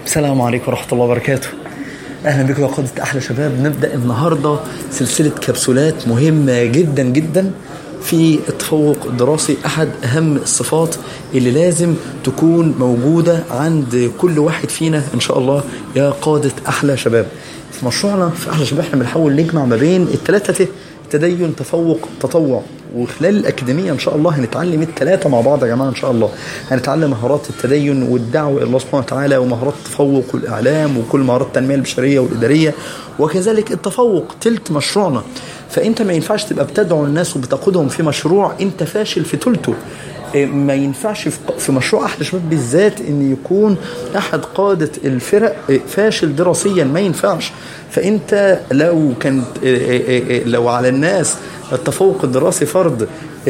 السلام عليكم ورحمة الله وبركاته أهلا بكم يا قادة أحلى شباب نبدأ النهاردة سلسلة كبسولات مهمة جدا جدا في التفوق الدراسي أحد أهم الصفات اللي لازم تكون موجودة عند كل واحد فينا إن شاء الله يا قادة أحلى شباب في مشروعنا في أحلى شباب احنا بنحاول نجمع ما بين الثلاثة تدين تفوق تطوع وخلال الأكاديمية إن شاء الله هنتعلم الثلاثة مع بعض يا جماعة إن شاء الله هنتعلم مهارات التدين والدعوة إلى الله سبحانه وتعالى ومهارات التفوق والإعلام وكل مهارات التنمية البشرية والإدارية وكذلك التفوق تلت مشروعنا فأنت ما ينفعش تبقى بتدعو الناس وبتقودهم في مشروع أنت فاشل في تلته ما ينفعش في مشروع احد الشباب بالذات ان يكون احد قاده الفرق فاشل دراسيا ما ينفعش فانت لو كانت لو على الناس التفوق الدراسي فرض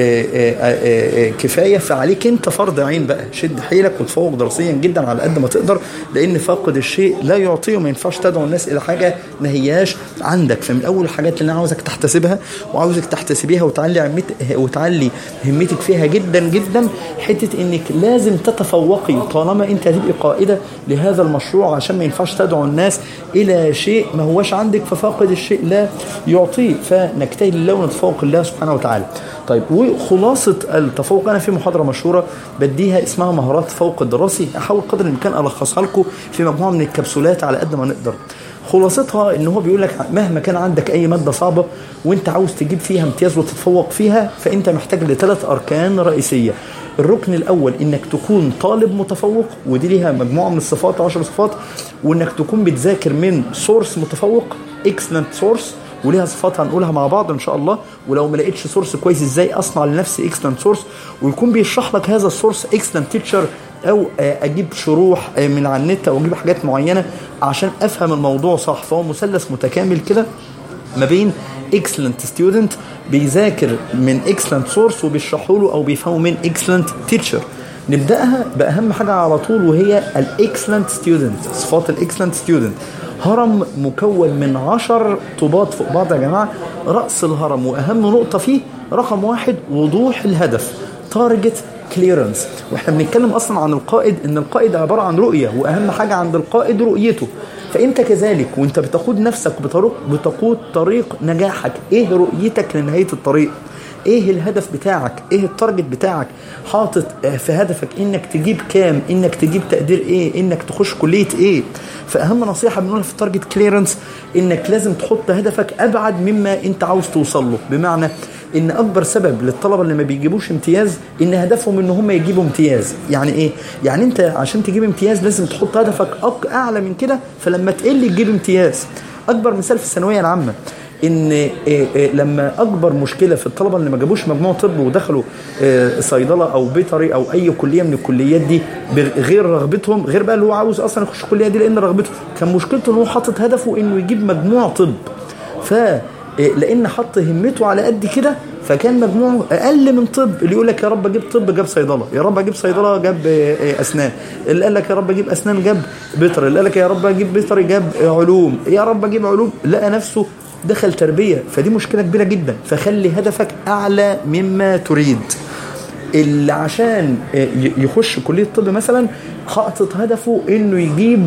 كفايه فعليك انت فرض عين بقى شد حيلك وتفوق دراسيا جدا على قد ما تقدر لان فاقد الشيء لا يعطيه وما ينفعش تدعو الناس الى حاجه ما هياش عندك فمن اول الحاجات اللي انا عاوزك تحتسبها وعاوزك تحتسبيها وتعلي عمتك وتعلي همتك فيها جدا جدا حته انك لازم تتفوقي طالما انت هتبقي قائده لهذا المشروع عشان ما ينفعش تدعو الناس الى شيء ما هوش عندك ففاقد الشيء لا يعطيه فنجتهد لله ونتفوق الله سبحانه وتعالى طيب وخلاصة التفوق أنا في محاضرة مشهورة بديها اسمها مهارات التفوق الدراسي أحاول قدر الإمكان ألخصها لكم في مجموعة من الكبسولات على قد ما نقدر خلاصتها ان هو بيقول لك مهما كان عندك اي ماده صعبه وانت عاوز تجيب فيها امتياز وتتفوق فيها فانت محتاج لثلاث اركان رئيسيه الركن الاول انك تكون طالب متفوق ودي ليها مجموعه من الصفات 10 صفات وانك تكون بتذاكر من سورس متفوق اكسلنت سورس وليها صفات هنقولها مع بعض ان شاء الله ولو ما لقيتش سورس كويس ازاي اصنع لنفسي اكسلنت سورس ويكون بيشرح لك هذا السورس اكسلنت تيتشر او اجيب شروح من على النت او اجيب حاجات معينه عشان افهم الموضوع صح فهو مثلث متكامل كده ما بين اكسلنت ستودنت بيذاكر من اكسلنت سورس وبيشرحوا له او بيفهموا من اكسلنت تيتشر نبداها باهم حاجه على طول وهي الاكسلنت ستودنت صفات الاكسلنت ستودنت هرم مكون من عشر طوبات فوق بعض يا جماعة رأس الهرم وأهم نقطة فيه رقم واحد وضوح الهدف تارجت كليرنس واحنا بنتكلم اصلا عن القائد ان القائد عباره عن رؤيه واهم حاجه عند القائد رؤيته فانت كذلك وانت بتقود نفسك بتقود طريق نجاحك ايه رؤيتك لنهايه الطريق ايه الهدف بتاعك ايه التارجت بتاعك حاطط في هدفك انك تجيب كام انك تجيب تقدير ايه انك تخش كليه ايه فاهم نصيحه بنقولها في التارجت كليرنس انك لازم تحط هدفك ابعد مما انت عاوز توصل له بمعنى ان اكبر سبب للطلبه اللي ما بيجيبوش امتياز ان هدفهم ان هم يجيبوا امتياز يعني ايه يعني انت عشان تجيب امتياز لازم تحط هدفك اعلى من كده فلما تقل تجيب امتياز اكبر مثال في الثانويه العامه ان إيه إيه لما اكبر مشكله في الطلبه اللي ما جابوش مجموع طب ودخلوا إيه صيدله او بيطري او اي كليه من الكليات دي غير رغبتهم غير بقى اللي هو عاوز اصلا يخش الكليه دي لان رغبته كان مشكلته ان هو حاطط هدفه انه يجيب مجموع طب ف لان حط همته على قد كده فكان مجموعه اقل من طب اللي يقول لك يا رب اجيب طب جاب صيدله يا رب اجيب صيدله جاب اسنان اللي قال لك يا رب اجيب اسنان جاب بيطري اللي قال لك يا رب اجيب بيطري جاب علوم يا رب اجيب علوم لقى نفسه دخل تربيه فدي مشكله كبيره جدا فخلي هدفك اعلى مما تريد اللي عشان يخش كليه الطب مثلا حاطط هدفه انه يجيب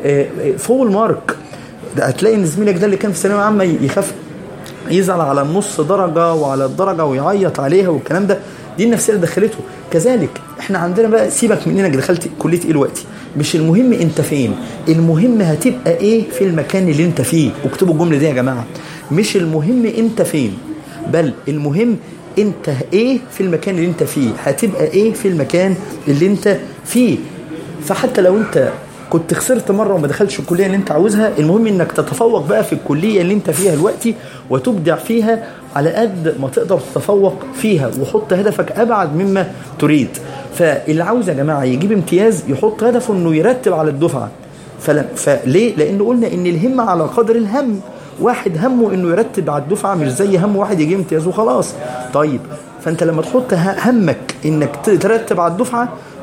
فول مارك هتلاقي ان زميلك ده اللي كان في ثانويه عامه يخاف يزعل على النص درجة وعلى الدرجة ويعيط عليها والكلام ده دي النفسية اللي دخلته كذلك احنا عندنا بقى سيبك من انك دخلت كلية ايه دلوقتي مش المهم انت فين المهم هتبقى ايه في المكان اللي انت فيه اكتبوا الجملة دي يا جماعة مش المهم انت فين بل المهم انت ايه في المكان اللي انت فيه هتبقى ايه في المكان اللي انت فيه فحتى لو انت كنت خسرت مره وما دخلتش الكليه اللي انت عاوزها المهم انك تتفوق بقى في الكليه اللي انت فيها دلوقتي وتبدع فيها على قد ما تقدر تتفوق فيها وحط هدفك ابعد مما تريد فاللي عاوز يا جماعه يجيب امتياز يحط هدفه انه يرتب على الدفعه فلم فليه لان قلنا ان الهمه على قدر الهم واحد همه انه يرتب على الدفعه مش زي هم واحد يجيب امتياز وخلاص طيب فانت لما تحط همك انك ترتب على الدفعه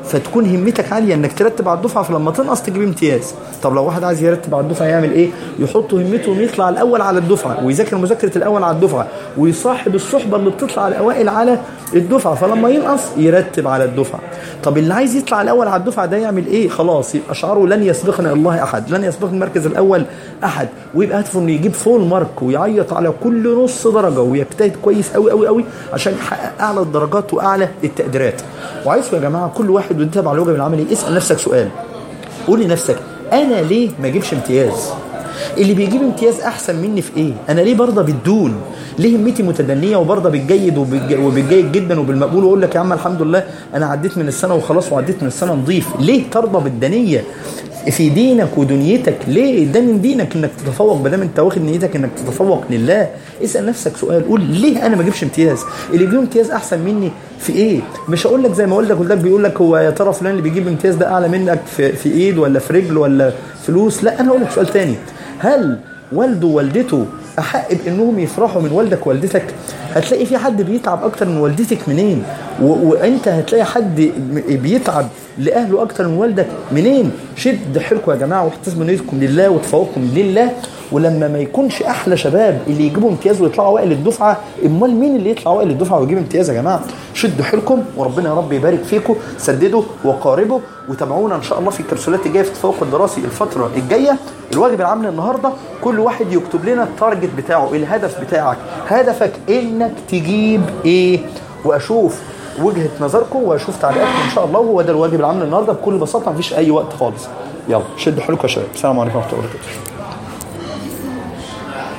فتكون همتك عاليه انك ترتب على الدفعه فلما تنقص تجيب امتياز طب لو واحد عايز يرتب على الدفعه يعمل ايه يحط همته انه يطلع الاول على الدفعه ويذاكر مذاكره الاول على الدفعه ويصاحب الصحبه اللي بتطلع الاوائل على الدفعه فلما ينقص يرتب على الدفعه طب اللي عايز يطلع الاول على الدفعه ده يعمل ايه خلاص يبقى شعاره لن يسبقنا الله احد لن يسبقنا المركز الاول احد ويبقى هدفه انه يجيب فول مارك ويعيط على كل نص درجه ويجتهد كويس قوي قوي قوي عشان يحقق اعلى الدرجات واعلى التقديرات وعايزكم يا جماعه كل واحد وانت على الواجب العملي اسال نفسك سؤال قول لنفسك انا ليه ما اجيبش امتياز اللي بيجيب امتياز احسن مني في ايه انا ليه برضه بالدون ليه همتي متدنيه وبرضه بالجيد وبالج- وبالجيد جدا وبالمقبول واقول لك يا عم الحمد لله انا عديت من السنه وخلاص وعديت من السنه نظيف ليه ترضى بالدنيه في دينك ودنيتك ليه ده من دينك انك تتفوق ما دام انت واخد نيتك انك تتفوق لله اسال نفسك سؤال قول ليه انا ما اجيبش امتياز اللي بيجيب امتياز احسن مني في ايه مش هقول لك زي ما قلت لك قلت بيقول لك هو يا ترى فلان اللي بيجيب امتياز ده اعلى منك في, في ايد ولا في رجل ولا فلوس لا انا هقول لك سؤال تاني هل والده ووالدته احق بانهم يفرحوا من والدك ووالدتك هتلاقي في حد بيتعب اكتر من والدتك منين و- وانت هتلاقي حد م- بيتعب لاهله اكتر من والدك منين شد حيلكم يا جماعه واحتسبوا نيتكم لله وتفوقكم لله ولما ما يكونش احلى شباب اللي يجيبوا امتياز ويطلعوا اوائل الدفعه امال مين اللي يطلع اوائل الدفعه ويجيب امتياز يا جماعه شدوا حيلكم وربنا يا رب يبارك فيكم سددوا وقاربوا وتابعونا ان شاء الله في الكبسولات الجايه في التفوق الدراسي الفتره الجايه الواجب العام النهارده كل واحد يكتب لنا التارجت بتاعه الهدف بتاعك هدفك انك تجيب ايه واشوف وجهه نظركم واشوف تعليقاتكم ان شاء الله وهو ده الواجب العام النهارده بكل بساطه مفيش اي وقت خالص يلا شدوا حيلكم يا شباب السلام عليكم ورحمه الله وبركاته